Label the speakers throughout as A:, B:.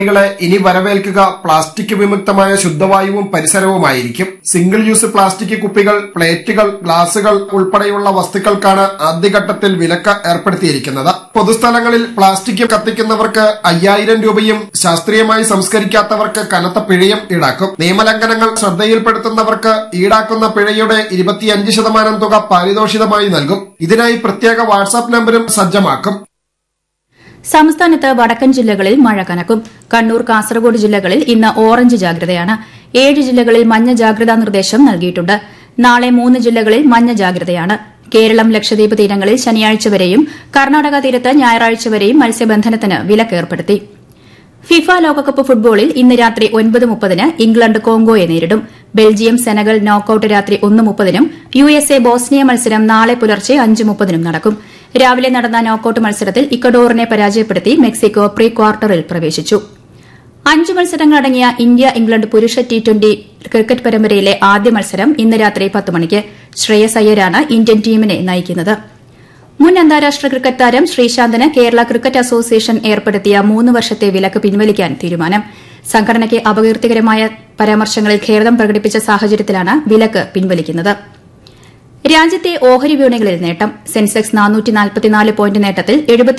A: കളെ ഇനി വരവേൽക്കുക പ്ലാസ്റ്റിക് വിമുക്തമായ ശുദ്ധവായുവും പരിസരവുമായിരിക്കും സിംഗിൾ യൂസ് പ്ലാസ്റ്റിക് കുപ്പികൾ പ്ലേറ്റുകൾ ഗ്ലാസുകൾ ഉൾപ്പെടെയുള്ള വസ്തുക്കൾക്കാണ് ആദ്യഘട്ടത്തിൽ വിലക്ക് ഏർപ്പെടുത്തിയിരിക്കുന്നത് പൊതുസ്ഥലങ്ങളിൽ പ്ലാസ്റ്റിക് കത്തിക്കുന്നവർക്ക് അയ്യായിരം രൂപയും ശാസ്ത്രീയമായി സംസ്കരിക്കാത്തവർക്ക് കനത്ത പിഴയും ഈടാക്കും നിയമലംഘനങ്ങൾ ശ്രദ്ധയിൽപ്പെടുത്തുന്നവർക്ക് ഈടാക്കുന്ന പിഴയുടെ ഇരുപത്തിയഞ്ച് ശതമാനം തുക പാരിതോഷികമായി നൽകും ഇതിനായി പ്രത്യേക വാട്സാപ്പ് നമ്പരും സജ്ജമാക്കും
B: സംസ്ഥാനത്ത് വടക്കൻ ജില്ലകളിൽ മഴ കനക്കും കണ്ണൂർ കാസർഗോഡ് ജില്ലകളിൽ ഇന്ന് ഓറഞ്ച് ജാഗ്രതയാണ് ഏഴ് ജില്ലകളിൽ മഞ്ഞ ജാഗ്രതാ നിർദ്ദേശം നൽകിയിട്ടുണ്ട് നാളെ മൂന്ന് ജില്ലകളിൽ മഞ്ഞ ജാഗ്രതയാണ് കേരളം ലക്ഷദ്വീപ് തീരങ്ങളിൽ ശനിയാഴ്ച വരെയും കർണാടക തീരത്ത് ഞായറാഴ്ച വരെയും മത്സ്യബന്ധനത്തിന് വിലക്കേർപ്പെടുത്തി ഫിഫ ലോകകപ്പ് ഫുട്ബോളിൽ ഇന്ന് രാത്രി ഒൻപത് മുപ്പതിന് ഇംഗ്ലണ്ട് കോങ്കോയെ നേരിടും ബെൽജിയം സെനഗൽ നോക്കൌട്ട് രാത്രി ഒന്ന് മുപ്പതിനും യു എസ് എ ബോസ്നിയ മത്സരം നാളെ പുലർച്ചെ അഞ്ച് മുപ്പതിനും നടക്കും രാവിലെ നടന്ന നോക്കൌട്ട് മത്സരത്തിൽ ഇക്കഡോറിനെ പരാജയപ്പെടുത്തി മെക്സിക്കോ പ്രീ ക്വാർട്ടറിൽ പ്രവേശിച്ചു അഞ്ച് മത്സരങ്ങളടങ്ങിയ ഇന്ത്യ ഇംഗ്ലണ്ട് പുരുഷ ടി ട്വന്റി ക്രിക്കറ്റ് പരമ്പരയിലെ ആദ്യ മത്സരം ഇന്ന് രാത്രി പത്ത് മണിക്ക് ശ്രേയസ് അയ്യരാണ് ഇന്ത്യൻ ടീമിനെ നയിക്കുന്നത് മുൻ അന്താരാഷ്ട്ര ക്രിക്കറ്റ് താരം ശ്രീശാന്തിന് കേരള ക്രിക്കറ്റ് അസോസിയേഷൻ ഏർപ്പെടുത്തിയ മൂന്ന് വർഷത്തെ വിലക്ക് പിൻവലിക്കാൻ തീരുമാനം സംഘടനയ്ക്ക് അപകീർത്തികരമായ പരാമർശങ്ങളിൽ ഖേദം പ്രകടിപ്പിച്ച സാഹചര്യത്തിലാണ് വിലക്ക് പിൻവലിക്കുന്നത് രാജ്യത്തെ ഓഹരി വിപണികളിൽ നേട്ടം സെൻസെക്സ് പോയിന്റ് നേട്ടത്തിൽ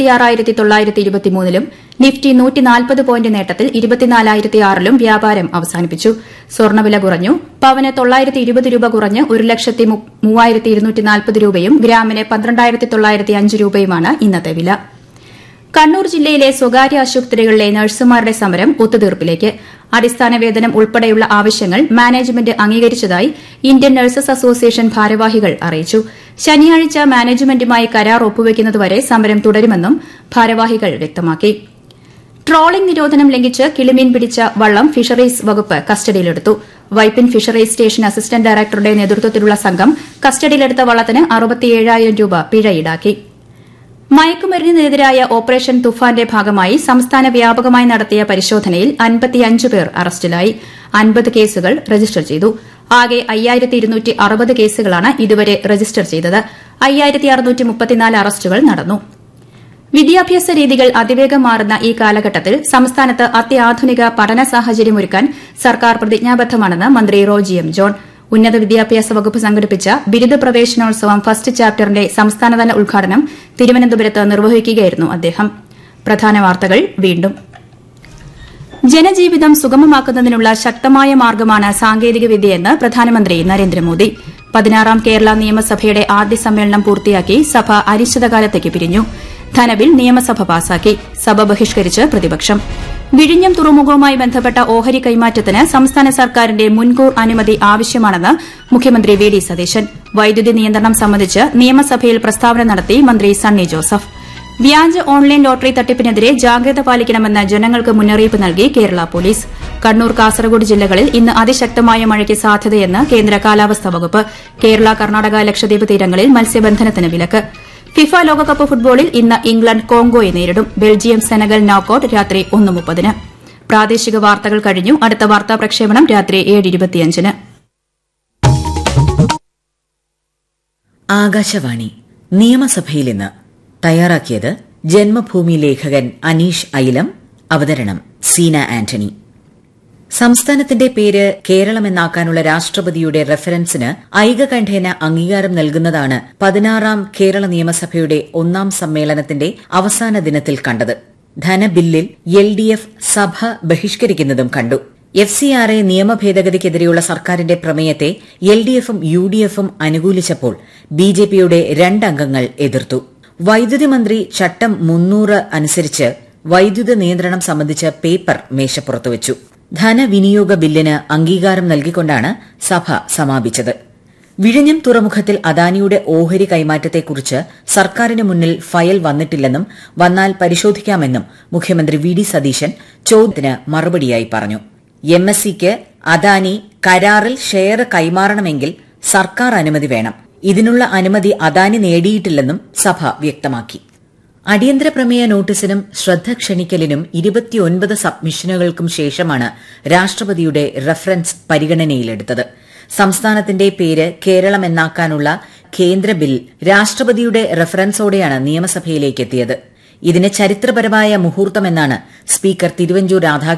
B: ലും നിഫ്റ്റി പോയിന്റ് നേട്ടത്തിൽ ഇരുപത്തിനാലായിരത്തിയാറിലും വ്യാപാരം അവസാനിപ്പിച്ചു സ്വർണ്ണവില കുറഞ്ഞു പവന് തൊള്ളായിരത്തി ഇരുപത് രൂപ കുറഞ്ഞ് ഒരു ലക്ഷത്തി മൂവായിരത്തി ഇരുന്നൂറ്റി നാൽപ്പത് രൂപയും ഗ്രാമിന് പന്ത്രണ്ടായിരത്തി തൊള്ളായിരത്തി അഞ്ച് രൂപയുമാണ് ഇന്നത്തെ വില കണ്ണൂർ ജില്ലയിലെ സ്വകാര്യ ആശുപത്രികളിലെ നഴ്സുമാരുടെ സമരം ഒത്തുതീർപ്പിലേക്ക് അടിസ്ഥാന വേതനം ഉൾപ്പെടെയുള്ള ആവശ്യങ്ങൾ മാനേജ്മെന്റ് അംഗീകരിച്ചതായി ഇന്ത്യൻ നഴ്സസ് അസോസിയേഷൻ ഭാരവാഹികൾ അറിയിച്ചു ശനിയാഴ്ച മാനേജ്മെന്റുമായി കരാർ ഒപ്പുവയ്ക്കുന്നതുവരെ സമരം തുടരുമെന്നും ഭാരവാഹികൾ വ്യക്തമാക്കി ട്രോളിംഗ് നിരോധനം ലംഘിച്ച് കിളിമീൻ പിടിച്ച വള്ളം ഫിഷറീസ് വകുപ്പ് കസ്റ്റഡിയിലെടുത്തു വൈപ്പിൻ ഫിഷറീസ് സ്റ്റേഷൻ അസിസ്റ്റന്റ് ഡയറക്ടറുടെ നേതൃത്വത്തിലുള്ള സംഘം കസ്റ്റഡിയിലെടുത്ത വള്ളത്തിന് അറുപത്തിയേഴായിരം രൂപ പിഴ ഈടാക്കി മയക്കുമരുന്നിനെതിരായ ഓപ്പറേഷൻ തുഫാന്റെ ഭാഗമായി സംസ്ഥാന വ്യാപകമായി നടത്തിയ പരിശോധനയിൽ അൻപത്തിയഞ്ച് പേർ അറസ്റ്റിലായി അൻപത് കേസുകൾ രജിസ്റ്റർ ചെയ്തു ആകെ അയ്യായിരത്തി ഇരുന്നൂറ്റി അറുപത് കേസുകളാണ് ഇതുവരെ രജിസ്റ്റർ ചെയ്തത് അയ്യായിരത്തി അറുന്നൂറ്റി മുപ്പത്തിനാല് അറസ്റ്റുകൾ നടന്നു വിദ്യാഭ്യാസ രീതികൾ അതിവേഗം മാറുന്ന ഈ കാലഘട്ടത്തിൽ സംസ്ഥാനത്ത് അത്യാധുനിക പഠന സാഹചര്യമൊരുക്കാൻ സർക്കാർ പ്രതിജ്ഞാബദ്ധമാണെന്ന് മന്ത്രി റോജി എം ജോൺ ഉന്നത വിദ്യാഭ്യാസ വകുപ്പ് സംഘടിപ്പിച്ച ബിരുദ പ്രവേശനോത്സവം ഫസ്റ്റ് ചാപ്റ്ററിന്റെ സംസ്ഥാനതല ഉദ്ഘാടനം തിരുവനന്തപുരത്ത് നിർവഹിക്കുകയായിരുന്നു അദ്ദേഹം പ്രധാന വാർത്തകൾ വീണ്ടും ജനജീവിതം സുഗമമാക്കുന്നതിനുള്ള ശക്തമായ മാർഗമാണ് സാങ്കേതികവിദ്യയെന്ന് പ്രധാനമന്ത്രി നരേന്ദ്രമോദി പതിനാറാം കേരള നിയമസഭയുടെ ആദ്യ സമ്മേളനം പൂർത്തിയാക്കി സഭ അനിശ്ചിതകാലത്തേക്ക് പിരിഞ്ഞു ധനബിൽ നിയമസഭ പാസാക്കി സഭ ബഹിഷ്കരിച്ച് പ്രതിപക്ഷം വിഴിഞ്ഞം തുറമുഖവുമായി ബന്ധപ്പെട്ട ഓഹരി കൈമാറ്റത്തിന് സംസ്ഥാന സർക്കാരിന്റെ മുൻകൂർ അനുമതി ആവശ്യമാണെന്ന് മുഖ്യമന്ത്രി വി ഡി സതീശൻ വൈദ്യുതി നിയന്ത്രണം സംബന്ധിച്ച് നിയമസഭയിൽ പ്രസ്താവന നടത്തി മന്ത്രി സണ്ണി ജോസഫ് വ്യാജ ഓൺലൈൻ ലോട്ടറി തട്ടിപ്പിനെതിരെ ജാഗ്രത പാലിക്കണമെന്ന് ജനങ്ങൾക്ക് മുന്നറിയിപ്പ് നൽകി കേരള പോലീസ് കണ്ണൂർ കാസർഗോഡ് ജില്ലകളിൽ ഇന്ന് അതിശക്തമായ മഴയ്ക്ക് സാധ്യതയെന്ന് കേന്ദ്ര കാലാവസ്ഥാ വകുപ്പ് കേരള കർണാടക ലക്ഷദ്വീപ് തീരങ്ങളിൽ മത്സ്യബന്ധനത്തിന് വിലക്ക് ഫിഫ ലോകകപ്പ് ഫുട്ബോളിൽ ഇന്ന് ഇംഗ്ലണ്ട് കോങ്കോയെ നേരിടും ബെൽജിയം സെനഗൽ നോക്കൌട്ട് രാത്രി ഒന്ന് മുപ്പതിന് പ്രാദേശിക വാർത്തകൾ കഴിഞ്ഞു അടുത്ത വാർത്താ പ്രക്ഷേപണം രാത്രി ഏഴ് ഇരുപത്തിയഞ്ചിന്
C: ആകാശവാണി നിയമസഭയിൽ ഇന്ന് തയ്യാറാക്കിയത് ജന്മഭൂമി ലേഖകൻ അനീഷ് ഐലം അവതരണം സീന ആന്റണി സംസ്ഥാനത്തിന്റെ പേര് കേരളമെന്നാക്കാനുള്ള രാഷ്ട്രപതിയുടെ റെഫറൻസിന് ഐകകണ്ഠേന അംഗീകാരം നൽകുന്നതാണ് പതിനാറാം കേരള നിയമസഭയുടെ ഒന്നാം സമ്മേളനത്തിന്റെ അവസാന ദിനത്തിൽ കണ്ടത് ധനബില്ലിൽ എൽ ഡി എഫ് സഭ ബഹിഷ്കരിക്കുന്നതും കണ്ടു എഫ് സി ആർ എ നിയമഭേദഗതിക്കെതിരെയുള്ള സർക്കാരിന്റെ പ്രമേയത്തെ എൽ ഡി എഫും യു ഡി എഫും അനുകൂലിച്ചപ്പോൾ ബി ജെ പിയുടെ രണ്ടംഗങ്ങൾ എതിർത്തു വൈദ്യുതി മന്ത്രി ചട്ടം മുന്നൂറ് അനുസരിച്ച് വൈദ്യുത നിയന്ത്രണം സംബന്ധിച്ച പേപ്പർ മേശപ്പുറത്തുവച്ചു ധനവിനിയോഗ ബില്ലിന് അംഗീകാരം നൽകിക്കൊണ്ടാണ് സഭ സമാപിച്ചത് വിഴിഞ്ഞം തുറമുഖത്തിൽ അദാനിയുടെ ഓഹരി കൈമാറ്റത്തെക്കുറിച്ച് സർക്കാരിന് മുന്നിൽ ഫയൽ വന്നിട്ടില്ലെന്നും വന്നാൽ പരിശോധിക്കാമെന്നും മുഖ്യമന്ത്രി വി ഡി സതീശൻ ചോദ്യത്തിന് മറുപടിയായി പറഞ്ഞു എം എസ് സിക്ക് അദാനി കരാറിൽ ഷെയർ കൈമാറണമെങ്കിൽ സർക്കാർ അനുമതി വേണം ഇതിനുള്ള അനുമതി അദാനി നേടിയിട്ടില്ലെന്നും സഭ വ്യക്തമാക്കി അടിയന്തര പ്രമേയ നോട്ടീസിനും ശ്രദ്ധ ക്ഷണിക്കലിനും ഇരുപത്തിയൊൻപത് സബ്മിഷനുകൾക്കും ശേഷമാണ് രാഷ്ട്രപതിയുടെ റഫറൻസ് പരിഗണനയിലെടുത്തത് സംസ്ഥാനത്തിന്റെ പേര് കേരളം എന്നാക്കാനുള്ള കേന്ദ്ര ബിൽ രാഷ്ട്രപതിയുടെ റഫറൻസോടെയാണ് നിയമസഭയിലേക്ക് എത്തിയത് ഇതിന് ചരിത്രപരമായ മുഹൂർത്തമെന്നാണ് സ്പീക്കർ തിരുവഞ്ചൂർ രാധാകൃഷ്ണൻ